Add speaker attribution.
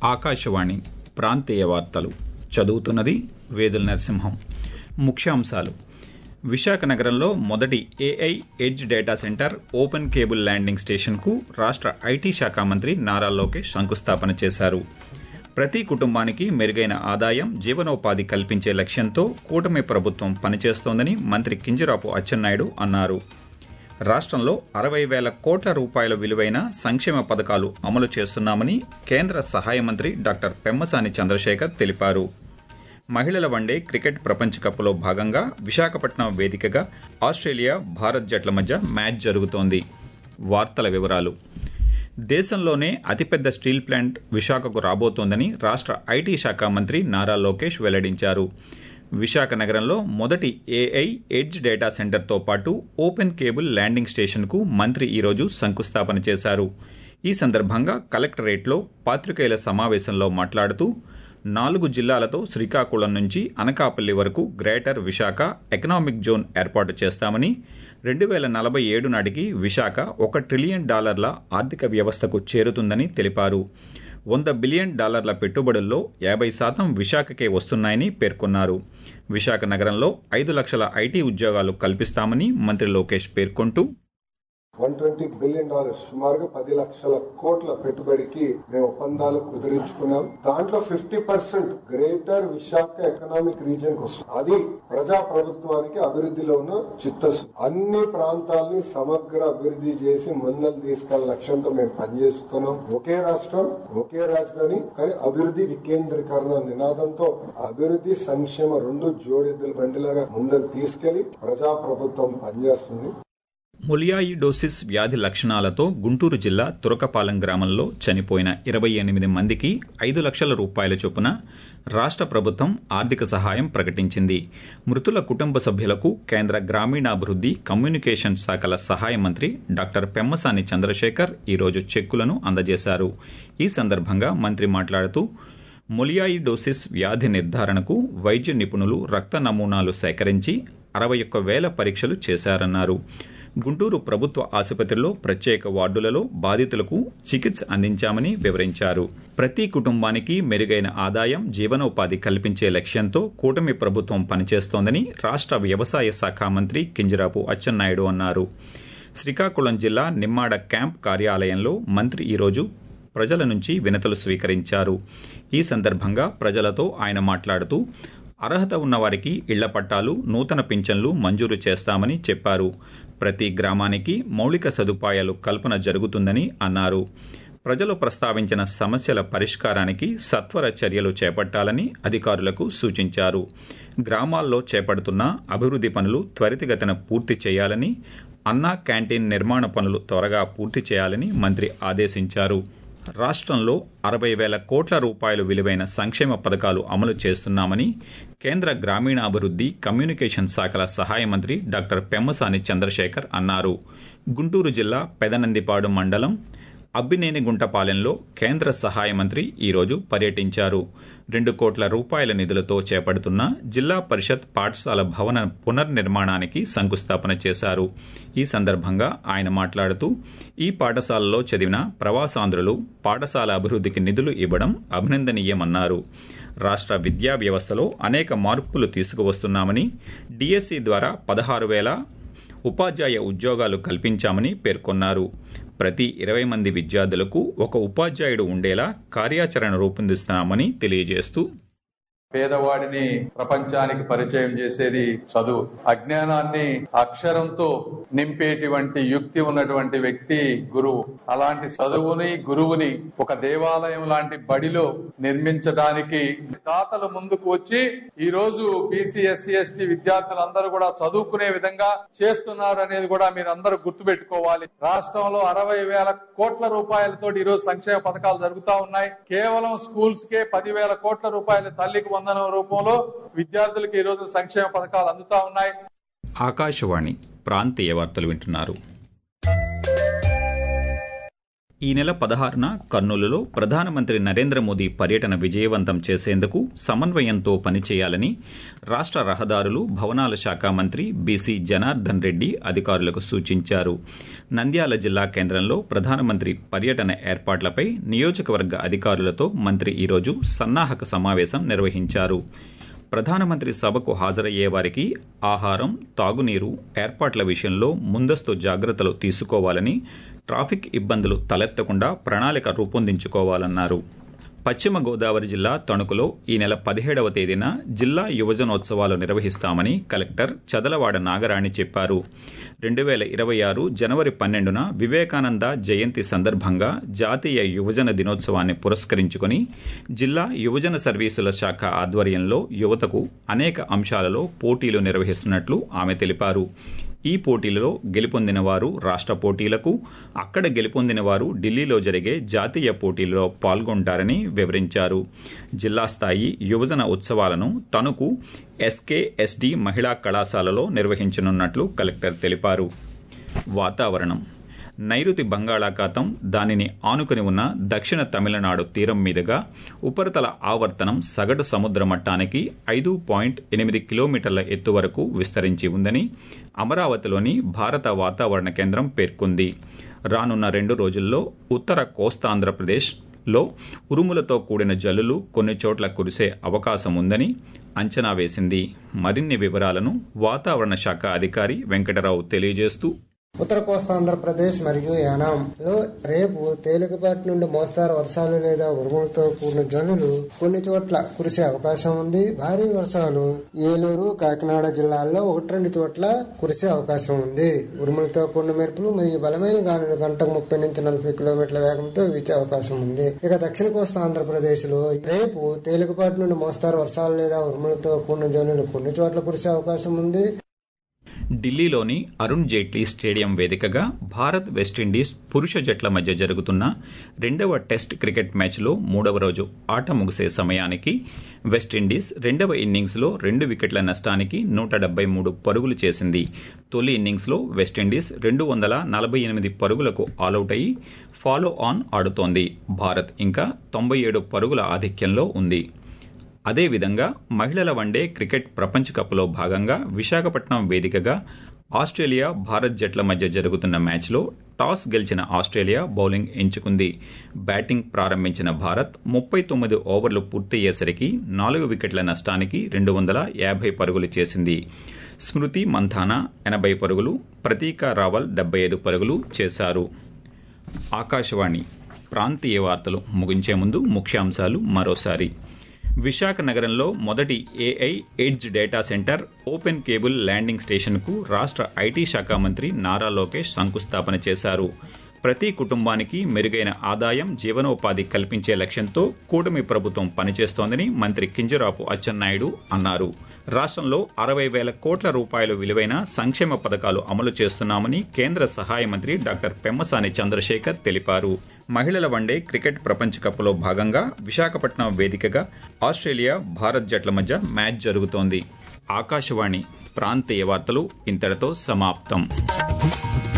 Speaker 1: ఆకాశవాణి ప్రాంతీయ వార్తలు చదువుతున్నది వేదుల నరసింహం ముఖ్యాంశాలు విశాఖ నగరంలో మొదటి AI edge data centre open cable landing స్టేషన్కు రాష్ట్ర ఐటీ శాఖ మంత్రి నారా లోకేష్ శంకుస్థాపన చేశారు ప్రతి కుటుంబానికి మెరుగైన ఆదాయం జీవనోపాధి కల్పించే లక్ష్యంతో కూటమి ప్రభుత్వం పనిచేస్తోందని మంత్రి కింజరాపు అచ్చెన్నాయుడు అన్నారు రాష్ట్రంలో అరవై వేల కోట్ల రూపాయల విలువైన సంక్షేమ పథకాలు అమలు చేస్తున్నామని కేంద్ర సహాయ మంత్రి డాక్టర్ పెమ్మసాని చంద్రశేఖర్ తెలిపారు మహిళల వన్డే క్రికెట్ ప్రపంచ కప్లో భాగంగా విశాఖపట్నం వేదికగా ఆస్ట్రేలియా భారత్ జట్ల మధ్య మ్యాచ్ జరుగుతోంది వార్తల వివరాలు దేశంలోనే అతిపెద్ద స్టీల్ ప్లాంట్ విశాఖకు రాబోతోందని రాష్ట్ర ఐటీ శాఖ మంత్రి నారా లోకేష్ వెల్లడించారు విశాఖ నగరంలో మొదటి ఏఐ ఎడ్జ్ డేటా సెంటర్తో పాటు ఓపెన్ కేబుల్ ల్యాండింగ్ స్టేషన్కు మంత్రి ఈరోజు శంకుస్థాపన చేశారు ఈ సందర్భంగా కలెక్టరేట్లో పాత్రికేయుల సమావేశంలో మాట్లాడుతూ నాలుగు జిల్లాలతో శ్రీకాకుళం నుంచి అనకాపల్లి వరకు గ్రేటర్ విశాఖ ఎకనామిక్ జోన్ ఏర్పాటు చేస్తామని రెండు వేల నలభై ఏడు నాటికి విశాఖ ఒక ట్రిలియన్ డాలర్ల ఆర్థిక వ్యవస్థకు చేరుతుందని తెలిపారు వంద బిలియన్ డాలర్ల పెట్టుబడుల్లో యాభై శాతం విశాఖకే వస్తున్నాయని పేర్కొన్నారు విశాఖ నగరంలో ఐదు లక్షల ఐటీ ఉద్యోగాలు కల్పిస్తామని మంత్రి లోకేష్ పేర్కొంటూ
Speaker 2: వన్ ట్వంటీ బిలియన్ డాలర్స్ సుమారుగా పది లక్షల కోట్ల పెట్టుబడికి మేము ఒప్పందాలు కుదిరించుకున్నాం దాంట్లో fifty percent greater Visakha economic region కోసం అది ప్రజా ప్రభుత్వానికి అభివృద్ధిలో ఉన్న చిత్తశు అన్ని ప్రాంతాలని సమగ్ర అభివృద్ధి చేసి ముందలు తీసుకెళ్లే లక్ష్యంతో మేము పనిచేస్తున్నాం ఒకే రాష్ట్రం ఒకే రాజధాని కానీ అభివృద్ధి వికేంద్రీకరణ నినాదంతో అభివృద్ధి సంక్షేమ రెండు జోడెద్దుల బండిలాగా ముందలు తీసుకెళ్లి ప్రజా ప్రభుత్వం పనిచేస్తుంది
Speaker 1: ములియాయిడోసిస్ వ్యాధి లక్షణాలతో గుంటూరు జిల్లా తురకపాలెం గ్రామంలో చనిపోయిన ఇరవై ఎనిమిది మందికి ఐదు లక్షల రూపాయల చొప్పున రాష్ట్ర ప్రభుత్వం ఆర్థిక సహాయం ప్రకటించింది మృతుల కుటుంబ సభ్యులకు కేంద్ర గ్రామీణాభివృద్ధి కమ్యూనికేషన్ శాఖల సహాయ మంత్రి డాక్టర్ పెమ్మసాని చంద్రశేఖర్ ఈరోజు చెక్కులను అందజేశారు ఈ సందర్భంగా మంత్రి మాట్లాడుతూ ములియాయిడోసిస్ వ్యాధి నిర్ధారణకు వైద్య నిపుణులు రక్త నమూనాలు సేకరించి అరవై ఒక్క వేల పరీక్షలు చేశారన్నారు గుంటూరు ప్రభుత్వ ఆసుపత్రిలో ప్రత్యేక వార్డులలో బాధితులకు చికిత్స అందించామని వివరించారు ప్రతి కుటుంబానికి మెరుగైన ఆదాయం జీవనోపాధి కల్పించే లక్ష్యంతో కూటమి ప్రభుత్వం పనిచేస్తోందని రాష్ట్ర వ్యవసాయ శాఖ మంత్రి కింజరాపు అచ్చెన్నాయుడు అన్నారు శ్రీకాకుళం జిల్లా నిమ్మాడ క్యాంప్ కార్యాలయంలో మంత్రి ఈరోజు ప్రజల నుంచి వినతులు స్వీకరించారు ఈ సందర్భంగా ప్రజలతో ఆయన మాట్లాడుతూ అర్హత ఉన్నవారికి ఇళ్ల పట్టాలు నూతన పింఛన్లు మంజూరు చేస్తామని చెప్పారు ప్రతి గ్రామానికి మౌలిక సదుపాయాలు కల్పన జరుగుతుందని అన్నారు ప్రజలు ప్రస్తావించిన సమస్యల పరిష్కారానికి సత్వర చర్యలు చేపట్టాలని అధికారులకు సూచించారు గ్రామాల్లో చేపడుతున్న అభివృద్ది పనులు త్వరితగతిన పూర్తి చేయాలని అన్నా క్యాంటీన్ నిర్మాణ పనులు త్వరగా పూర్తి చేయాలని మంత్రి ఆదేశించారు రాష్ట్రంలో అరవై వేల కోట్ల రూపాయలు విలువైన సంక్షేమ పథకాలు అమలు చేస్తున్నామని కేంద్ర గ్రామీణాభివృద్ది కమ్యూనికేషన్ శాఖల సహాయ మంత్రి డాక్టర్ పెమ్మసాని చంద్రశేఖర్ అన్నారు గుంటూరు జిల్లా పెదనందిపాడు మండలం అబ్బినేనిగుంటపాలెంలో కేంద్ర సహాయ మంత్రి ఈరోజు పర్యటించారు రెండు కోట్ల రూపాయల నిధులతో చేపడుతున్న జిల్లా పరిషత్ పాఠశాల భవన పునర్నిర్మాణానికి శంకుస్థాపన చేశారు ఈ సందర్భంగా ఆయన మాట్లాడుతూ ఈ పాఠశాలలో చదివిన ప్రవాసాంధ్రులు పాఠశాల అభివృద్ధికి నిధులు ఇవ్వడం అభినందనీయమన్నారు రాష్ట్ర విద్యా వ్యవస్థలో అనేక మార్పులు తీసుకువస్తున్నామని డిఎస్సి ద్వారా పదహారు వేల ఉపాధ్యాయ ఉద్యోగాలు కల్పించామని పేర్కొన్నారు ప్రతి ఇరవై మంది విద్యార్థులకు ఒక ఉపాధ్యాయుడు ఉండేలా కార్యాచరణ రూపొందిస్తున్నామని తెలియజేస్తూ
Speaker 3: పేదవాడిని ప్రపంచానికి పరిచయం చేసేది చదువు అజ్ఞానాన్ని అక్షరంతో నింపేటువంటి యుక్తి ఉన్నటువంటి వ్యక్తి గురువు అలాంటి చదువుని గురువుని ఒక దేవాలయం లాంటి బడిలో నిర్మించడానికి దాతలు ముందుకు వచ్చి ఈ రోజు బీసీ ఎస్సీ ఎస్టీ విద్యార్థులందరూ కూడా చదువుకునే విధంగా చేస్తున్నారు అనేది కూడా మీరు అందరూ గుర్తుపెట్టుకోవాలి రాష్ట్రంలో అరవై వేల కోట్ల రూపాయలతో ఈ రోజు సంక్షేమ పథకాలు జరుగుతా ఉన్నాయి కేవలం స్కూల్స్ కే పదివేల కోట్ల రూపాయల తల్లికి వందనం రూపంలో విద్యార్థులకు ఈ రోజు సంక్షేమ పథకాలు అందుతా ఉన్నాయి
Speaker 1: ఆకాశవాణి ప్రాంతీయ వార్తలు వింటున్నారు ఈ నెల పదహారున కర్నూలులో ప్రధానమంత్రి నరేంద్ర మోదీ పర్యటన విజయవంతం చేసేందుకు సమన్వయంతో పనిచేయాలని రాష్ట్ర రహదారులు భవనాల శాఖ మంత్రి బీసీ జనార్దన్ రెడ్డి అధికారులకు సూచించారు నంద్యాల జిల్లా కేంద్రంలో ప్రధానమంత్రి పర్యటన ఏర్పాట్లపై నియోజకవర్గ అధికారులతో మంత్రి ఈరోజు సన్నాహక సమావేశం నిర్వహించారు ప్రధానమంత్రి సభకు హాజరయ్యే వారికి ఆహారం తాగునీరు ఏర్పాట్ల విషయంలో ముందస్తు జాగ్రత్తలు తీసుకోవాలని ట్రాఫిక్ ఇబ్బందులు తలెత్తకుండా ప్రణాళిక రూపొందించుకోవాలన్నారు పశ్చిమ గోదావరి జిల్లా తణుకులో ఈ నెల పదిహేడవ తేదీన జిల్లా యువజనోత్సవాలు నిర్వహిస్తామని కలెక్టర్ చదలవాడ నాగరాణి చెప్పారు రెండు వేల ఇరవై ఆరు జనవరి పన్నెండున వివేకానంద జయంతి సందర్భంగా జాతీయ యువజన దినోత్సవాన్ని పురస్కరించుకుని జిల్లా యువజన సర్వీసుల శాఖ ఆధ్వర్యంలో యువతకు అనేక అంశాలలో పోటీలు నిర్వహిస్తున్నట్లు ఆమె తెలిపారు ఈ పోటీలలో గెలుపొందిన వారు రాష్ట్ర పోటీలకు అక్కడ గెలుపొందిన వారు ఢిల్లీలో జరిగే జాతీయ పోటీలలో పాల్గొంటారని వివరించారు జిల్లా స్థాయి యువజన ఉత్సవాలను తణుకు ఎస్కేఎస్డి మహిళా కళాశాలలో నిర్వహించనున్నట్లు కలెక్టర్ తెలిపారు వాతావరణం నైరుతి బంగాళాఖాతం దానిని ఆనుకుని ఉన్న దక్షిణ తమిళనాడు తీరం మీదుగా ఉపరితల ఆవర్తనం సగటు సముద్ర మట్టానికి ఐదు పాయింట్ ఎనిమిది కిలోమీటర్ల ఎత్తు వరకు విస్తరించి ఉందని అమరావతిలోని భారత వాతావరణ కేంద్రం పేర్కొంది రానున్న రెండు రోజుల్లో ఉత్తర కోస్తాంధ్రప్రదేశ్ లో ఉరుములతో కూడిన జల్లులు కొన్ని చోట్ల కురిసే అవకాశం ఉందని అంచనా వేసింది మరిన్ని వివరాలను వాతావరణ శాఖ అధికారి వెంకటరావు తెలియజేస్తూ
Speaker 4: ఉత్తర కోస్తా ఆంధ్రప్రదేశ్ మరియు యానాంలో రేపు తేలికపాటి నుండి మోస్తారు వర్షాలు లేదా ఉరుములతో కూడిన జల్లులు కొన్ని చోట్ల కురిసే అవకాశం ఉంది భారీ వర్షాలు ఏలూరు కాకినాడ జిల్లాల్లో ఒకటి రెండు చోట్ల కురిసే అవకాశం ఉంది ఉరుములతో కూడిన మెరుపులు మరియు బలమైన గాలులు గంటకు ముప్పై నుంచి నలభై కిలోమీటర్ల వేగంతో వీచే అవకాశం ఉంది ఇక దక్షిణ కోస్తా ఆంధ్రప్రదేశ్ లో రేపు తేలికపాటి నుండి మోస్తారు వర్షాలు లేదా ఉరుములతో కూడిన జల్లులు కొన్ని చోట్ల కురిసే అవకాశం ఉంది
Speaker 1: ఢిల్లీలోని అరుణ్ జైట్లీ స్టేడియం వేదికగా భారత్ వెస్టిండీస్ పురుష జట్ల మధ్య జరుగుతున్న రెండవ టెస్ట్ క్రికెట్ మ్యాచ్లో మూడవ రోజు ఆట ముగిసే సమయానికి వెస్టిండీస్ రెండవ ఇన్నింగ్స్లో రెండు వికెట్ల నష్టానికి నూట డెబ్బై మూడు పరుగులు చేసింది తొలి ఇన్నింగ్స్లో వెస్టిండీస్ రెండు వందల నలభై ఎనిమిది పరుగులకు ఆలౌట్ అయి ఫాలో ఆన్ ఆడుతోంది భారత్ ఇంకా తొంభై ఏడు పరుగుల ఆధిక్యంలో ఉంది అదేవిధంగా మహిళల వన్డే క్రికెట్ ప్రపంచ కప్లో భాగంగా విశాఖపట్నం వేదికగా ఆస్ట్రేలియా భారత్ జట్ల మధ్య జరుగుతున్న మ్యాచ్లో టాస్ గెలిచిన ఆస్ట్రేలియా బౌలింగ్ ఎంచుకుంది బ్యాటింగ్ ప్రారంభించిన భారత్ ముప్పై తొమ్మిది ఓవర్లు పూర్తయ్యేసరికి నాలుగు వికెట్ల నష్టానికి రెండు వందల యాభై పరుగులు చేసింది స్మృతి మంథానా ఎనభై పరుగులు ప్రతీక రావల్ డెబ్బై ఐదు పరుగులు చేశారు ఆకాశవాణి ప్రాంతీయ వార్తలు ముగించే ముందు ముఖ్యాంశాలు మరోసారి విశాఖ నగరంలో మొదటి AI edge data centre open cable landing స్టేషన్కు రాష్ట్ర ఐటీ శాఖ మంత్రి నారా లోకేష్ శంకుస్థాపన చేశారు ప్రతి కుటుంబానికి మెరుగైన ఆదాయం జీవనోపాధి కల్పించే లక్ష్యంతో కూటమి ప్రభుత్వం పనిచేస్తోందని మంత్రి కింజరాపు అచ్చెన్నాయుడు అన్నారు రాష్ట్రంలో అరవై వేల కోట్ల రూపాయలు విలువైన సంక్షేమ పథకాలు అమలు చేస్తున్నామని కేంద్ర సహాయ మంత్రి డాక్టర్ పెమ్మసాని చంద్రశేఖర్ తెలిపారు మహిళల వన్డే క్రికెట్ ప్రపంచ కప్లో భాగంగా విశాఖపట్నం వేదికగా ఆస్ట్రేలియా భారత్ జట్ల మధ్య మ్యాచ్ జరుగుతోంది ఆకాశవాణి ప్రాంతీయ వార్తలు ఇంతటితో సమాప్తం